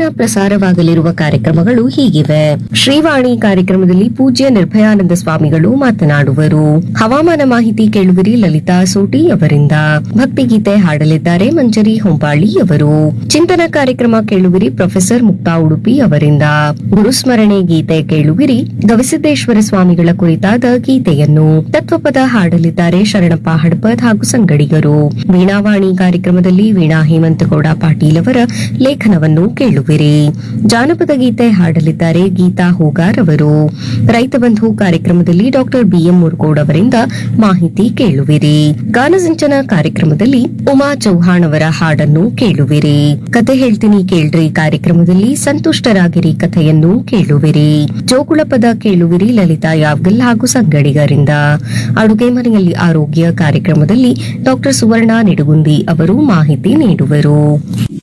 ದಿನ ಪ್ರಸಾರವಾಗಲಿರುವ ಕಾರ್ಯಕ್ರಮಗಳು ಹೀಗಿವೆ ಶ್ರೀವಾಣಿ ಕಾರ್ಯಕ್ರಮದಲ್ಲಿ ಪೂಜ್ಯ ನಿರ್ಭಯಾನಂದ ಸ್ವಾಮಿಗಳು ಮಾತನಾಡುವರು ಹವಾಮಾನ ಮಾಹಿತಿ ಕೇಳುವಿರಿ ಲಲಿತಾ ಸೋಟಿ ಅವರಿಂದ ಭಕ್ತಿಗೀತೆ ಹಾಡಲಿದ್ದಾರೆ ಮಂಜರಿ ಹೊಂಬಾಳಿ ಅವರು ಚಿಂತನ ಕಾರ್ಯಕ್ರಮ ಕೇಳುವಿರಿ ಪ್ರೊಫೆಸರ್ ಮುಕ್ತಾ ಉಡುಪಿ ಅವರಿಂದ ಗುರುಸ್ಮರಣೆ ಗೀತೆ ಕೇಳುವಿರಿ ಗವಿಸಿದ್ದೇಶ್ವರ ಸ್ವಾಮಿಗಳ ಕುರಿತಾದ ಗೀತೆಯನ್ನು ತತ್ವಪದ ಹಾಡಲಿದ್ದಾರೆ ಶರಣಪ್ಪ ಹಡಪದ್ ಹಾಗೂ ಸಂಗಡಿಗರು ವೀಣಾವಾಣಿ ಕಾರ್ಯಕ್ರಮದಲ್ಲಿ ವೀಣಾ ಹೇಮಂತಗೌಡ ಪಾಟೀಲ್ ಅವರ ಲೇಖನವನ್ನು ಕೇಳುವಿರಿ ಜಾನಪದ ಗೀತೆ ಹಾಡಲಿದ್ದಾರೆ ಗೀತಾ ಹೂಗಾರ್ ಅವರು ರೈತ ಬಂಧು ಕಾರ್ಯಕ್ರಮದಲ್ಲಿ ಡಾಕ್ಟರ್ ಬಿಎಂ ಮುರುಗೋಡ್ ಅವರಿಂದ ಮಾಹಿತಿ ಕೇಳುವಿರಿ ಗಾನಸಿಂಚನ ಕಾರ್ಯಕ್ರಮದಲ್ಲಿ ಉಮಾ ಚೌಹಾಣ್ ಅವರ ಹಾಡನ್ನು ಕೇಳುವಿರಿ ಕತೆ ಹೇಳ್ತೀನಿ ಕೇಳ್ರಿ ಕಾರ್ಯಕ್ರಮದಲ್ಲಿ ಸಂತುಷ್ಟರಾಗಿರಿ ಕಥೆಯನ್ನು ಕೇಳುವಿರಿ ಜೋಗುಳ ಪದ ಕೇಳುವಿರಿ ಲಲಿತಾ ಯಾವ್ಗಲ್ ಹಾಗೂ ಸಂಗಡಿಗರಿಂದ ಅಡುಗೆ ಮನೆಯಲ್ಲಿ ಆರೋಗ್ಯ ಕಾರ್ಯಕ್ರಮದಲ್ಲಿ ಡಾಕ್ಟರ್ ಸುವರ್ಣ ನಿಡುಗುಂದಿ ಅವರು ಮಾಹಿತಿ ನೀಡುವರು